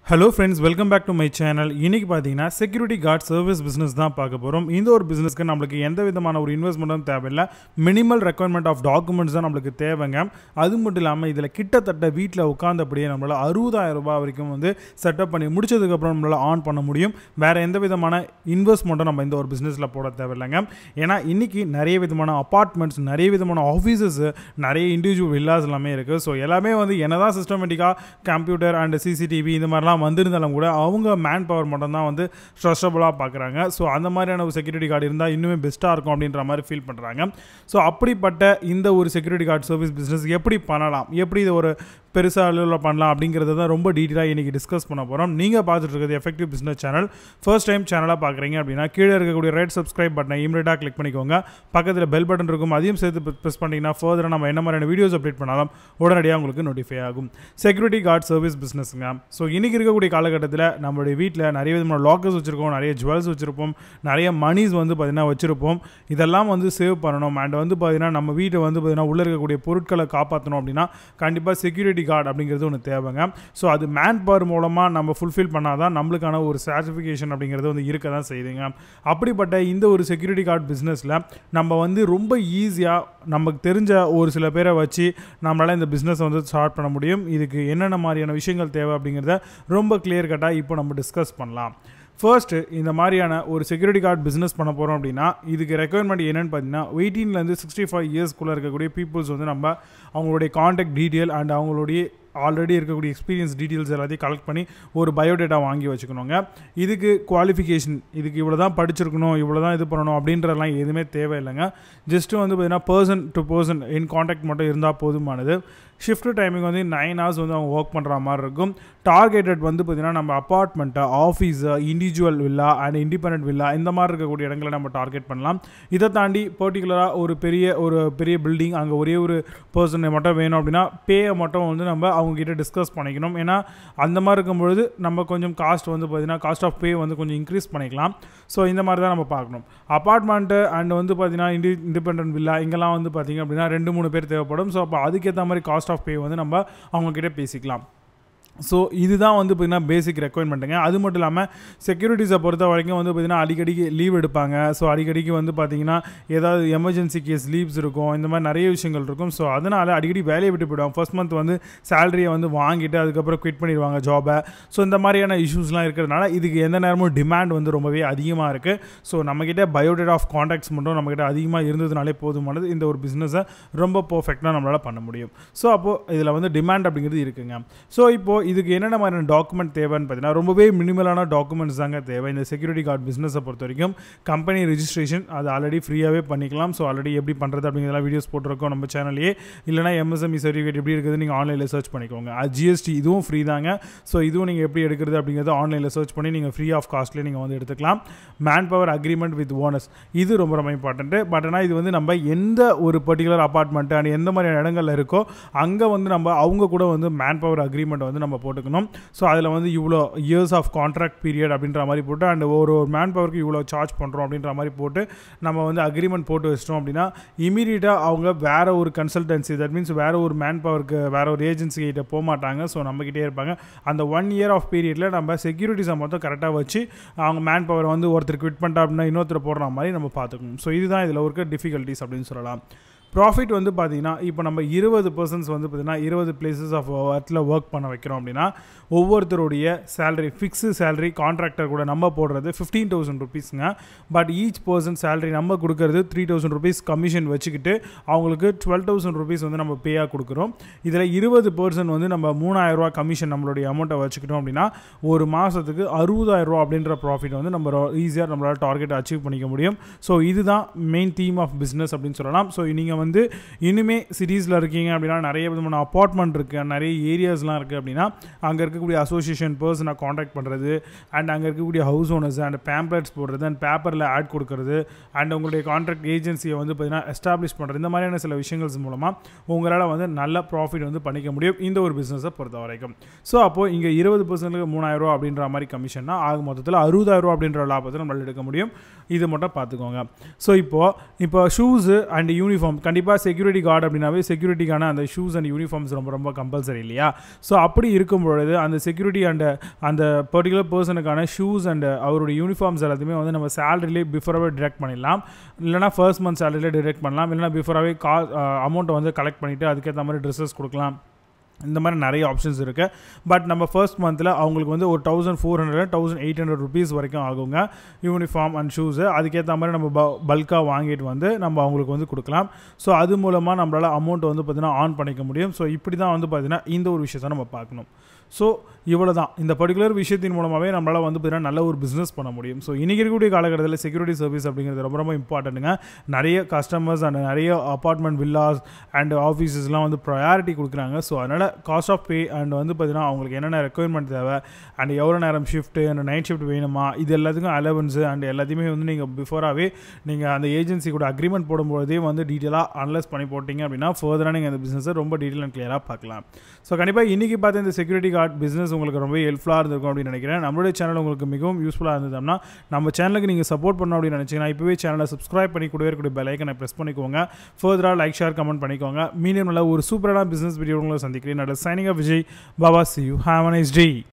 hello friends welcome back to my channel இன்னைக்கு பார்த்தீங்கன்னா security guard service business தான் பார்க்க போகிறோம் இந்த ஒரு பிஸ்னஸ்க்கு நம்மளுக்கு எந்த விதமான ஒரு இன்வெஸ்ட்மெண்ட்டும் தேவையில்லை மினிமல் ரெக்குவயர்மெண்ட் ஆஃப் டாக்குமெண்ட்ஸ் தான் நம்மளுக்கு தேவைங்க அது மட்டும் இல்லாமல் இதில் கிட்டத்தட்ட வீட்டில் உட்காந்தபடியே நம்மளால் அறுபதாயிரம் ரூபாய் வரைக்கும் வந்து செட்டப் பண்ணி முடிச்சதுக்கப்புறம் நம்மளால் ஆன் பண்ண முடியும் வேறு எந்த விதமான இன்வெஸ்ட்மெண்ட்டும் நம்ம இந்த ஒரு பிஸ்னஸில் போட தேவையில்லைங்க ஏன்னா இன்னைக்கு நிறைய விதமான அப்பார்ட்மெண்ட்ஸ் நிறைய விதமான ஆஃபீஸஸ் நிறைய இண்டிவிஜுவல் வில்லாஸ் எல்லாமே இருக்குது ஸோ எல்லாமே வந்து என்னதான் சிஸ்டமேட்டிக்காக கம்ப்யூட்டர் அண்ட் சிசிடிவி இந்த மாதிரிலாம் வந்திருந்தாலும் கூட அவங்க மேன் பவர் மட்டும் தான் வந்து ட்ரஸ்டபுளாக பார்க்குறாங்க ஸோ அந்த மாதிரியான ஒரு செக்யூரிட்டி கார்டு இருந்தால் இன்னுமே பெஸ்ட்டாக இருக்கும் அப்படின்ற மாதிரி ஃபீல் பண்ணுறாங்க ஸோ அப்படிப்பட்ட இந்த ஒரு செக்யூரிட்டி கார்டு சர்வீஸ் பிஸ்னஸ் எப்படி பண்ணலாம் எப்படி இது ஒரு பெருசாக அளவில் பண்ணலாம் அப்படிங்கிறத தான் ரொம்ப டீட்டெயிலாக இன்றைக்கி டிஸ்கஸ் பண்ண போகிறோம் நீங்கள் பார்த்துட்டு இருக்கிறது effective business channel first time சேனலாக பார்க்குறீங்க அப்படின்னா கீழே இருக்கக்கூடிய ரெட் சப்ஸ்கிரைப் பட்டனை இமீடியட்டாக கிளிக் பண்ணிக்கோங்க பக்கத்தில் பெல் பட்டன் இருக்கும் அதையும் சேர்த்து ப்ரெஸ் பண்ணிங்கன்னா ஃபர்தராக நம்ம என்ன மாதிரியான வீடியோஸ் அப்டேட் பண்ணாலும் உடனடியாக உங்களுக்கு நோட்டிஃபை ஆகும் செக்யூரிட்டி கார்டு சர்வீஸ் பிஸ்னஸ்ங்க ஸோ இன்றைக்கி இருக்கக்கூடிய காலகட்டத்தில் நம்மளுடைய வீட்டில் நிறைய விதமான லாக்கர்ஸ் வச்சுருக்கோம் நிறைய ஜுவல்ஸ் வச்சுருப்போம் நிறைய மணிஸ் வந்து பார்த்திங்கன்னா வச்சுருப்போம் இதெல்லாம் வந்து சேவ் பண்ணணும் அண்ட் வந்து பார்த்திங்கன்னா நம்ம வீட்டை வந்து பார்த்திங்கன்னா உள்ளே இருக்கக்கூடிய பொருட்களை காப்பாற்றணும் அப்படின்னா கண்டிப்பாக செக்யூரிட்டி கார்டு அப்படிங்கிறது ஒன்று தேவைங்க ஸோ அது மேன் பவர் மூலமாக நம்ம ஃபுல்ஃபில் பண்ணால் தான் நம்மளுக்கான ஒரு சர்டிஃபிகேஷன் அப்படிங்கிறது வந்து இருக்க தான் செய்யுதுங்க அப்படிப்பட்ட இந்த ஒரு செக்யூரிட்டி கார்டு பிஸ்னஸில் நம்ம வந்து ரொம்ப ஈஸியாக நமக்கு தெரிஞ்ச ஒரு சில பேரை வச்சு நம்மளால் இந்த பிஸ்னஸை வந்து ஸ்டார்ட் பண்ண முடியும் இதுக்கு என்னென்ன மாதிரியான விஷயங்கள் தேவை அப்படிங்கிறத ரொம்ப கிளியர் கட்டாக இப்போ நம்ம டிஸ்கஸ் பண்ணலாம் ஃபர்ஸ்ட்டு இந்த மாதிரியான ஒரு செக்யூரிட்டி கார்டு பிஸ்னஸ் பண்ண போகிறோம் அப்படின்னா இதுக்கு ரெக்குயர்மெண்ட் என்னென்னு பார்த்தீங்கன்னா எயிட்டீன்லேருந்து சிக்ஸ்டி ஃபைவ் இயர்ஸ்க்குள்ளே இருக்கக்கூடிய பீப்புள்ஸ் வந்து நம்ம அவங்களுடைய காண்டாக்ட் டீட்டெயில் அண்ட் அவங்களுடைய ஆல்ரெடி இருக்கக்கூடிய எக்ஸ்பீரியன்ஸ் டீட்டெயில்ஸ் எல்லாத்தையும் கலெக்ட் பண்ணி ஒரு பயோடேட்டா வாங்கி வச்சுக்கணுங்க இதுக்கு குவாலிஃபிகேஷன் இதுக்கு இவ்வளோ தான் படிச்சிருக்கணும் இவ்வளோ தான் இது பண்ணணும் அப்படின்றதெல்லாம் எதுவுமே தேவையில்லைங்க ஜஸ்ட்டு வந்து பார்த்தீங்கன்னா person to person in contact மட்டும் இருந்தால் போதுமானது ஷிஃப்ட் டைமிங் வந்து நைன் ஹவர்ஸ் வந்து அவங்க ஒர்க் பண்ணுற மாதிரி இருக்கும் டார்கெட்டட் வந்து பார்த்திங்கன்னா நம்ம அப்பார்ட்மெண்ட்டை office individual villa and independent villa இந்த மாதிரி இருக்கக்கூடிய இடங்களை நம்ம டார்கெட் பண்ணலாம் இதை தாண்டி பர்டிகுலராக ஒரு பெரிய ஒரு பெரிய பில்டிங் அங்கே ஒரே ஒரு பர்சனை மட்டும் வேணும் அப்படின்னா பேயை மட்டும் வந்து நம்ம அவங்ககிட்ட டிஸ்கஸ் பண்ணிக்கணும் ஏன்னா அந்த மாதிரி இருக்கும்பொழுது நம்ம கொஞ்சம் காஸ்ட் வந்து பார்த்திங்கன்னா காஸ்ட் ஆஃப் பே வந்து கொஞ்சம் இன்க்ரீஸ் பண்ணிக்கலாம் ஸோ இந்த மாதிரி தான் நம்ம பார்க்கணும் அப்பார்ட்மெண்ட்டு அண்ட் வந்து பார்த்திங்கன்னா இண்டி இண்டிபெண்ட் வில்லா இங்கெல்லாம் வந்து பார்த்திங்க அப்படின்னா ரெண்டு மூணு பேர் தேவைப்படும் ஸோ அப்போ அதுக்கேற்ற மாதிரி காஸ்ட் ஆஃப் பே வந்து நம்ம அவங்கக்கிட்ட பேசிக்கலாம் ஸோ இதுதான் வந்து பார்த்திங்கன்னா பேசிக் ரெக்குவயர்மெண்ட்டுங்க அது மட்டும் இல்லாமல் செக்யூரிட்டிஸை பொறுத்த வரைக்கும் வந்து பார்த்திங்கன்னா அடிக்கடிக்கு லீவ் எடுப்பாங்க ஸோ அடிக்கடிக்கு வந்து பார்த்திங்கன்னா ஏதாவது எமர்ஜென்சி கேஸ் லீவ்ஸ் இருக்கும் இந்த மாதிரி நிறைய விஷயங்கள் இருக்கும் ஸோ அதனால் அடிக்கடி வேலையை விட்டு போயிடுவாங்க ஃபர்ஸ்ட் மந்த் வந்து சேலரியை வந்து வாங்கிட்டு அதுக்கப்புறம் குவிட் பண்ணிடுவாங்க ஜாபை ஸோ இந்த மாதிரியான இஷ்யூஸ்லாம் இருக்கிறதுனால இதுக்கு எந்த நேரமும் டிமாண்ட் வந்து ரொம்பவே அதிகமாக இருக்குது ஸோ நம்மக்கிட்ட பயோடேட் ஆஃப் காண்டாக்ட்ஸ் மட்டும் நம்மக்கிட்ட அதிகமாக இருந்ததுனாலே போதுமானது இந்த ஒரு பிஸ்னஸை ரொம்ப பர்ஃபெக்டாக நம்மளால் பண்ண முடியும் ஸோ அப்போது இதில் வந்து டிமாண்ட் அப்படிங்கிறது இருக்குங்க ஸோ இப்போது இதுக்கு என்னென்ன மாதிரியான டாக்குமெண்ட் தேவைன்னு பார்த்தீங்கன்னா ரொம்பவே மினிமலான டாக்குமெண்ட்ஸ் தாங்க தேவை இந்த செக்யூரிட்டி கார்டு பிஸ்னஸை பொறுத்த வரைக்கும் கம்பெனி ரிஜிஸ்ட்ரேஷன் அது ஆல்ரெடி ஃப்ரீயாகவே பண்ணிக்கலாம் ஸோ ஆல்ரெடி எப்படி பண்ணுறது அப்படிங்கிறதெல்லாம் வீடியோஸ் போட்டிருக்கோம் நம்ம சேனல்லையே இல்லைனா எம்எஸ்எம்இ சர்டிஃபிகேட் எப்படி இருக்குது நீங்கள் ஆன்லைனில் சர்ச் பண்ணிக்கோங்க அது ஜிஎஸ்டி இதுவும் ஃப்ரீ தாங்க ஸோ இதுவும் நீங்கள் எப்படி எடுக்கிறது அப்படிங்கிறத ஆன்லைனில் சர்ச் பண்ணி நீங்கள் ஃப்ரீ ஆஃப் காஸ்ட்லேயே நீங்கள் வந்து எடுத்துக்கலாம் man power agreement with owners இது ரொம்ப ரொம்ப இம்பார்ட்டன்ட்டு பட் ஆனால் இது வந்து நம்ம எந்த ஒரு பர்டிகுலர் அப்பார்ட்மெண்ட் அண்ட் எந்த மாதிரியான இடங்களில் இருக்கோ அங்கே வந்து நம்ம அவங்க கூட வந்து மேன் பவர் அக்ரிமெண்ட் வந்து நம்ம போட்டுக்கணும் ஸோ அதில் வந்து இவ்வளோ இயர்ஸ் ஆஃப் கான்ட்ராக்ட் பீரியட் அப்படின்ற மாதிரி போட்டு அண்ட் ஒரு ஒரு மேன் பவருக்கு இவ்வளோ சார்ஜ் பண்ணுறோம் அப்படின்ற மாதிரி போட்டு நம்ம வந்து அக்ரிமெண்ட் போட்டு வச்சிட்டோம் அப்படின்னா இமீடியட்டாக அவங்க வேறு ஒரு கன்சல்டன்சி தட் மீன்ஸ் வேறு ஒரு மேன் பவருக்கு வேறு ஒரு ஏஜென்சி கிட்ட போக மாட்டாங்க ஸோ நம்மக்கிட்டே இருப்பாங்க அந்த ஒன் இயர் ஆஃப் பீரியடில் நம்ம செக்யூரிட்டிஸை மொத்தம் கரெக்டாக வச்சு அவங்க மேன் பவர் வந்து ஒருத்தர் குவிட் பண்ணிட்டா அப்படின்னா இன்னொருத்தர் போடுற மாதிரி நம்ம பார்த்துக்கணும் ஸோ இதுதான் இதில் இருக்க டிஃபிகல்ட்டிஸ் அப்படின்னு சொல்லலாம் ப்ராஃபிட் வந்து பார்த்தீங்கன்னா இப்போ நம்ம இருபது பர்சன்ஸ் வந்து பார்த்தீங்கன்னா இருபது பிளேசஸ் ஆஃப் இடத்துல ஒர்க் பண்ண வைக்கிறோம் அப்படின்னா ஒவ்வொருத்தருடைய சேலரி ஃபிக்ஸு சேலரி கான்ட்ராக்டர் கூட நம்ம போடுறது ஃபிஃப்டீன் தௌசண்ட் ருபீஸுங்க பட் ஈச் பர்சன் சேலரி நம்ம கொடுக்கறது த்ரீ தௌசண்ட் ருபீஸ் கமிஷன் வச்சுக்கிட்டு அவங்களுக்கு டுவெல் தௌசண்ட் ருபீஸ் வந்து நம்ம பேயாக கொடுக்குறோம் இதில் இருபது பர்சன்ட் வந்து நம்ம மூணாயிரரூவா கமிஷன் நம்மளுடைய அமௌண்ட்டை வச்சுக்கிட்டோம் அப்படின்னா ஒரு மாதத்துக்கு அறுபதாயிரரூவா அப்படின்ற ப்ராஃபிட் வந்து நம்ம ஈஸியாக நம்மளால் டார்கெட் அச்சீவ் பண்ணிக்க முடியும் ஸோ இதுதான் மெயின் தீம் ஆஃப் பிஸ்னஸ் அப்படின்னு சொல்லலாம் ஸோ நீங்கள் வந்து இனிமே சிட்டிஸில் இருக்கீங்க அப்படின்னா நிறைய விதமான அப்பார்ட்மெண்ட் இருக்குது நிறைய ஏரியாஸ்லாம் இருக்குது அப்படின்னா அங்கே இருக்கக்கூடிய அசோசியேஷன் பர்சனை காண்டாக்ட் பண்ணுறது அண்ட் அங்கே இருக்கக்கூடிய ஹவுஸ் ஓனர்ஸ் அண்ட் பேம்ப்ளெட்ஸ் போடுறது அண்ட் பேப்பரில் ஆட் கொடுக்கறது அண்ட் உங்களுடைய கான்ட்ராக்ட் ஏஜென்சியை வந்து பார்த்தீங்கன்னா எஸ்டாப்ளிஷ் பண்ணுறது இந்த மாதிரியான சில விஷயங்கள் மூலமாக உங்களால் வந்து நல்ல ப்ராஃபிட் வந்து பண்ணிக்க முடியும் இந்த ஒரு பிஸ்னஸை பொறுத்த வரைக்கும் ஸோ அப்போது இங்கே இருபது பர்சன்ட்டுக்கு மூணாயிரரூவா அப்படின்ற மாதிரி கமிஷன்னா ஆக மொத்தத்தில் அறுபதாயிரரூவா அப்படின்ற லாபத்தை நம்மளால் எடுக்க முடியும் இது மட்டும் பார்த்துக்கோங்க ஸோ இப்போது இப்போ ஷூஸு அண்ட் யூனிஃபார்ம் கண்டிப்பாக செக்யூரிட்டி கார்டு அப்படின்னாவே செக்யூரிட்டிக்கான அந்த ஷூஸ் அண்ட் யூனிஃபார்ம்ஸ் ரொம்ப ரொம்ப கம்பல்சரி இல்லையா ஸோ அப்படி இருக்கும் பொழுது அந்த செக்யூரிட்டி அண்ட் அந்த பர்டிகுலர் பர்சனுக்கான ஷூஸ் அண்ட் அவருடைய யூனிஃபார்ம்ஸ் எல்லாத்தையுமே வந்து நம்ம சேலரிலே பிஃபோராகவே டிரெக்ட் பண்ணிடலாம் இல்லைனா ஃபர்ஸ்ட் மந்த் சேலரியில் டிரெக்ட் பண்ணலாம் இல்லைனா பிஃபோராகவே கா அமௌண்ட்டை வந்து கலெக்ட் பண்ணிவிட்டு அதுக்கேற்ற மாதிரி ட்ரெஸ்ஸஸ் கொடுக்கலாம் இந்த மாதிரி நிறைய ஆப்ஷன்ஸ் இருக்குது பட் நம்ம ஃபர்ஸ்ட் மந்தில் அவங்களுக்கு வந்து ஒரு thousand four hundred thousand eight hundred rupees வரைக்கும் ஆகுங்க யூனிஃபார்ம் அண்ட் ஷூஸு அதுக்கேற்ற மாதிரி நம்ம ப பல்காக வாங்கிட்டு வந்து நம்ம அவங்களுக்கு வந்து கொடுக்கலாம் ஸோ அது மூலமாக நம்மளால் அமௌண்ட் வந்து பார்த்திங்கன்னா ஆன் பண்ணிக்க முடியும் ஸோ இப்படி தான் வந்து பார்த்திங்கன்னா இந்த ஒரு விஷயத்தை நம்ம பார்க்கணும் ஸோ இவ்வளோ தான் இந்த பர்டிகுலர் விஷயத்தின் மூலமாகவே நம்மளால் வந்து பார்த்திங்கன்னா நல்ல ஒரு பிஸ்னஸ் பண்ண முடியும் ஸோ இன்றைக்கி இருக்கக்கூடிய காலகட்டத்தில் செக்யூரிட்டி சர்வீஸ் அப்படிங்கிறது ரொம்ப ரொம்ப இம்பார்ட்டண்ட்டுங்க நிறைய கஸ்டமர்ஸ் அண்ட் நிறைய அப்பார்ட்மெண்ட் வில்லாஸ் அண்ட் ஆஃபீஸஸ்லாம் வந்து ப்ரையாரிட்டி கொடுக்குறாங்க ஸோ அதனால் காஸ்ட் ஆஃப் பே அண்ட் வந்து பார்த்திங்கன்னா அவங்களுக்கு என்னென்ன ரெக்குயர்மெண்ட் தேவை அண்ட் எவ்வளோ நேரம் ஷிஃப்ட்டு அண்ட் நைட் ஷிஃப்ட் வேணுமா இது எல்லாத்துக்கும் அலவன்ஸு அண்ட் எல்லாத்தையுமே வந்து நீங்கள் பிஃபோராகவே நீங்கள் அந்த ஏஜென்சி கூட அக்ரிமெண்ட் போடும்போதே வந்து டீட்டெயிலாக அனலைஸ் பண்ணி போட்டிங்க அப்படின்னா ஃபர்தராக நீங்கள் அந்த பிஸ்னஸை ரொம்ப டீட்டெயில் அண்ட் கிளியராக பார்க்கலாம் ஸோ கண்டிப்பாக இன்றைக்கி பார்த்து இந்த செக்யூரிட்டி கார்டு பிஸ்னஸ் உங்களுக்கு ரொம்ப ஹெல்ப்ஃபுல்லாக இருந்திருக்கும் அப்படின்னு நினைக்கிறேன் நம்மளுடைய சேனல் உங்களுக்கு மிகவும் யூஸ்ஃபுல்லாக இருந்ததுன்னா நம்ம சேனலுக்கு நீங்கள் சப்போர்ட் பண்ணணும் அப்படின்னு நினச்சிங்கன்னா இப்போவே சேனலை சப்ஸ்கிரைப் பண்ணி கூடவே இருக்கக்கூடிய பெலைக்கனை ப்ரெஸ் பண்ணிக்கோங்க ஃபர்தராக லைக் ஷேர் கமெண்ட் பண்ணிக்கோங்க மீண்டும் நல்ல ஒரு சூப்பரான பிஸ்னஸ் வீடியோ உங்களை சந்திக்கிறேன் நல்ல signing off Vijay Baba see you have a nice day